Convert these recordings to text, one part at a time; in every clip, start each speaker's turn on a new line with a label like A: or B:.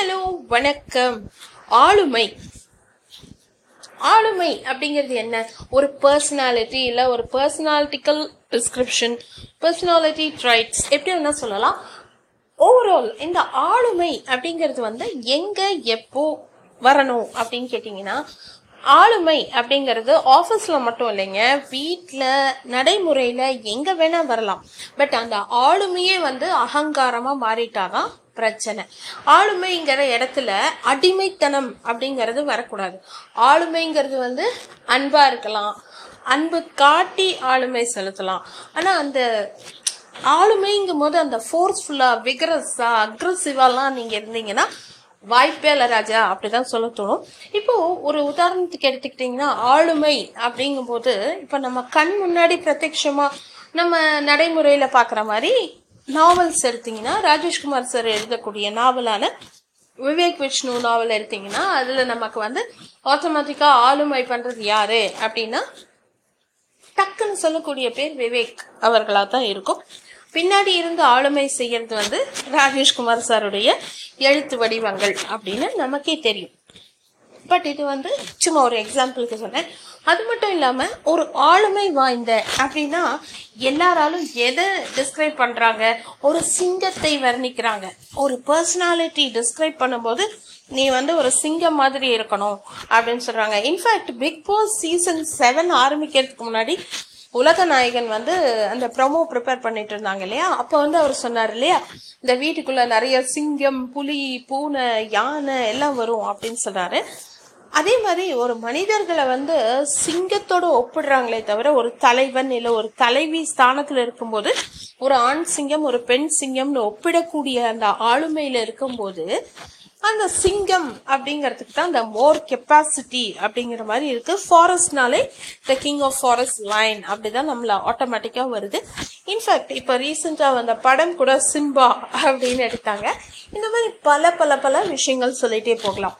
A: hello வணக்கம் ஆளுமை ஆளுமை அப்படிங்கிறது என்ன ஒரு பர்சனாலிட்டி இல்லை ஒரு பர்சனாலிட்டிக்கல் டிஸ்கிரிப்ஷன் பர்சனாலிட்டி ட்ரைட்ஸ் எப்படி வேணா சொல்லலாம் ஓவரால் இந்த ஆளுமை அப்படிங்கிறது வந்து எங்க எப்போ வரணும் அப்படின்னு கேட்டிங்கன்னா ஆளுமை அப்படிங்கிறது ஆஃபீஸில் மட்டும் இல்லைங்க வீட்டில் நடைமுறையில் எங்கே வேணால் வரலாம் பட் அந்த ஆளுமையே வந்து அகங்காரமாக மாறிட்டாதான் பிரச்சனை ஆளுமைங்கிற இடத்துல அடிமைத்தனம் அப்படிங்கிறது வரக்கூடாது ஆளுமைங்கிறது வந்து அன்பா இருக்கலாம் அன்பு காட்டி ஆளுமை செலுத்தலாம் ஆனா அந்த ஆளுமைங்கும் போது அந்த ஃபோர்ஸ்ஃபுல்லா விகரஸா அக்ரஸிவாலாம் நீங்க இருந்தீங்கன்னா வாய்ப்பே இல்லை ராஜா அப்படிதான் சொல்ல தோணும் இப்போ ஒரு உதாரணத்துக்கு எடுத்துக்கிட்டிங்கன்னா ஆளுமை அப்படிங்கும்போது இப்போ நம்ம கண் முன்னாடி பிரத்யட்சமா நம்ம நடைமுறையில பார்க்குற மாதிரி நாவல்ஸ் எடுத்தீங்கன்னா ராஜேஷ்குமார் சார் எழுதக்கூடிய நாவலான விவேக் விஷ்ணு நாவல் எடுத்தீங்கன்னா அதுல நமக்கு வந்து ஆட்டோமேட்டிக்கா ஆளுமை பண்றது யாரு அப்படின்னா டக்குன்னு சொல்லக்கூடிய பேர் விவேக் அவர்களா தான் இருக்கும் பின்னாடி இருந்து ஆளுமை செய்யறது வந்து ராஜேஷ்குமார் சாருடைய எழுத்து வடிவங்கள் அப்படின்னு நமக்கே தெரியும் பட் இது வந்து சும்மா ஒரு எக்ஸாம்பிளுக்கு சொன்னேன் அது மட்டும் இல்லாம ஒரு ஆளுமை வாய்ந்த அப்படின்னா எல்லாராலும் எதை டிஸ்கிரைப் பண்றாங்க ஒரு சிங்கத்தை வர்ணிக்கிறாங்க ஒரு பர்சனாலிட்டி டிஸ்கிரைப் பண்ணும்போது நீ வந்து ஒரு சிங்கம் மாதிரி இருக்கணும் அப்படின்னு சொல்றாங்க in fact Big Boss season seven ஆரம்பிக்கிறதுக்கு முன்னாடி உலக நாயகன் வந்து அந்த ப்ரொமோ ப்ரிப்பேர் பண்ணிட்டு இருந்தாங்க இல்லையா அப்போ வந்து அவர் சொன்னார் இல்லையா இந்த வீட்டுக்குள்ள நிறைய சிங்கம் புலி பூனை யானை எல்லாம் வரும் அப்படின்னு சொன்னாரு அதே மாதிரி ஒரு மனிதர்களை வந்து சிங்கத்தோட ஒப்பிடுறாங்களே தவிர ஒரு தலைவன் இல்லை ஒரு தலைவி ஸ்தானத்துல இருக்கும்போது ஒரு ஆண் சிங்கம் ஒரு பெண் சிங்கம்னு ஒப்பிடக்கூடிய அந்த ஆளுமையில இருக்கும்போது அந்த சிங்கம் அப்படிங்கிறதுக்கு தான் அந்த மோர் கெப்பாசிட்டி அப்படிங்கிற மாதிரி இருக்கு ஃபாரஸ்ட்னாலே the king of forest line அப்படிதான் நம்மள ஆட்டோமேட்டிக்கா வருது இன்ஃபேக்ட் இப்போ ரீசெண்டா வந்த படம் கூட சிம்பா அப்படின்னு எடுத்தாங்க இந்த மாதிரி பல பல பல விஷயங்கள் சொல்லிட்டே போகலாம்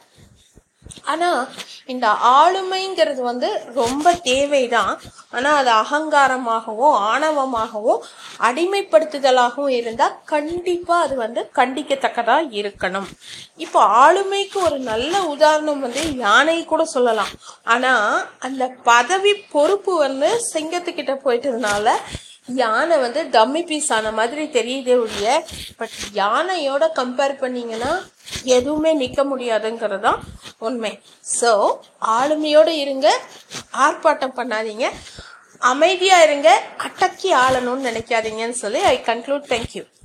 A: ஆனா இந்த ஆளுமைங்கிறது வந்து ரொம்ப தேவைதான் ஆனா அது அகங்காரமாகவும் ஆணவமாகவும் அடிமைப்படுத்துதலாகவும் இருந்தா கண்டிப்பா அது வந்து கண்டிக்கத்தக்கதா இருக்கணும் இப்போ ஆளுமைக்கு ஒரு நல்ல உதாரணம் வந்து யானை கூட சொல்லலாம் ஆனா அந்த பதவி பொறுப்பு வந்து சிங்கத்துக்கிட்ட போயிட்டதுனால யானை வந்து டம்மி பீஸ் ஆன மாதிரி தெரியுதே ஒழிய பட் யானையோட கம்பேர் பண்ணீங்கன்னா எதுவுமே நிக்க முடியாதுங்கிறது தான் உண்மை ஸோ ஆளுமையோட இருங்க ஆர்ப்பாட்டம் பண்ணாதீங்க அமைதியா இருங்க அடக்கி ஆளணும்னு நினைக்காதீங்கன்னு சொல்லி ஐ கன்க்ளூட் தேங்க்யூ